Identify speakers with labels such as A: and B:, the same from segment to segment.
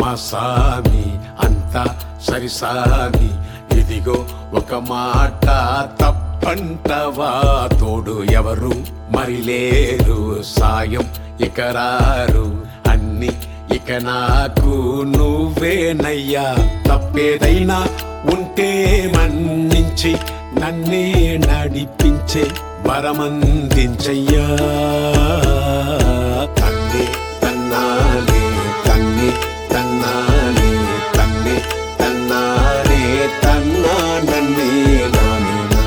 A: మా సామి అంతా సరిసామి ఇదిగో ఒక మాట తప్పంటవా తోడు ఎవరు మరి లేరు సాయం ఇక రారు అన్ని ఇక నాకు నువ్వేనయ్యా తప్పేదైనా ఉంటే మన్నించి నన్నే నడిపించే వరమందించయ్యా తన్నే తన్నానే తన్నే తన్నానే తన్నే తన్నానే తన్నా నన్నే నానే నా.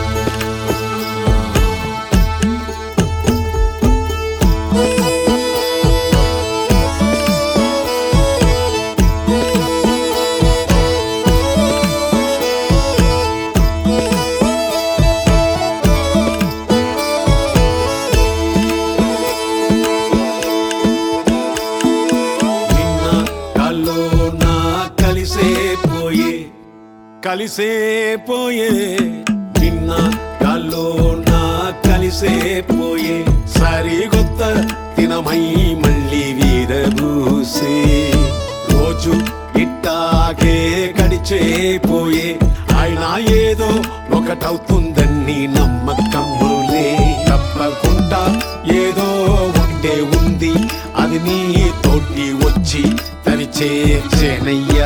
A: నిన్న కల్లో నా కలిసే పోయే కలిసే పోయే నిన్న కల్లో నా కలిసే పోయే సరిగొత్త దినమై మళ్ళీ వీరబూసే రోజు ఇట్టాగే గడిచే పోయే ఆయన ఏదో ఒకటవుతుందని నమ్మకములే తప్పకుండా ఏదో ఉంటే ఉంది అది నీ తోటి వచ్చి తరిచేనయ్యా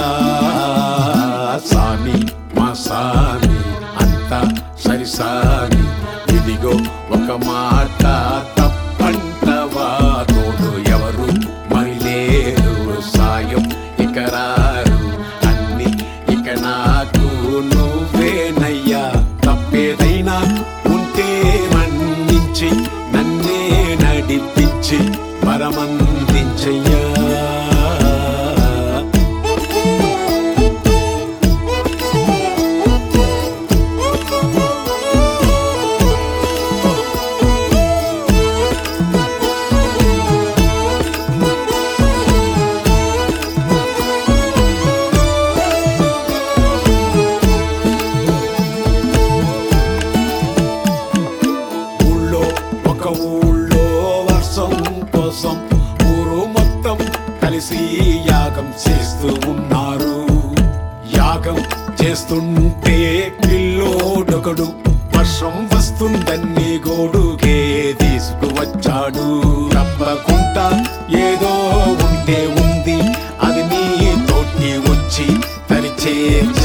A: సామి మా సామి అంతా సరి సామి ఇదిగో ఒక మాట తప్పంటవా తోడు ఎవరు మరి లేరు సాయం ఇక రారు అన్ని ఇక నాకు నువ్వేనయ్యా తప్పేదైనా ఉంటే మన్నించి నన్నే నడిపించి వరమందించయ్యా ఊళ్ళో ఒక ఊళ్ళో వర్షం కోసం ఊరు మొత్తం కలిసి యాగం చేస్తూ ఉన్నారు యాగం చేస్తుంటే పిల్లోడొకడు వర్షం వస్తుందని గోడుకే తీసుకువచ్చాడు తప్పకుండా ఏదో ఉంటే ఉంది అది నీ తోటి వచ్చి తరిచే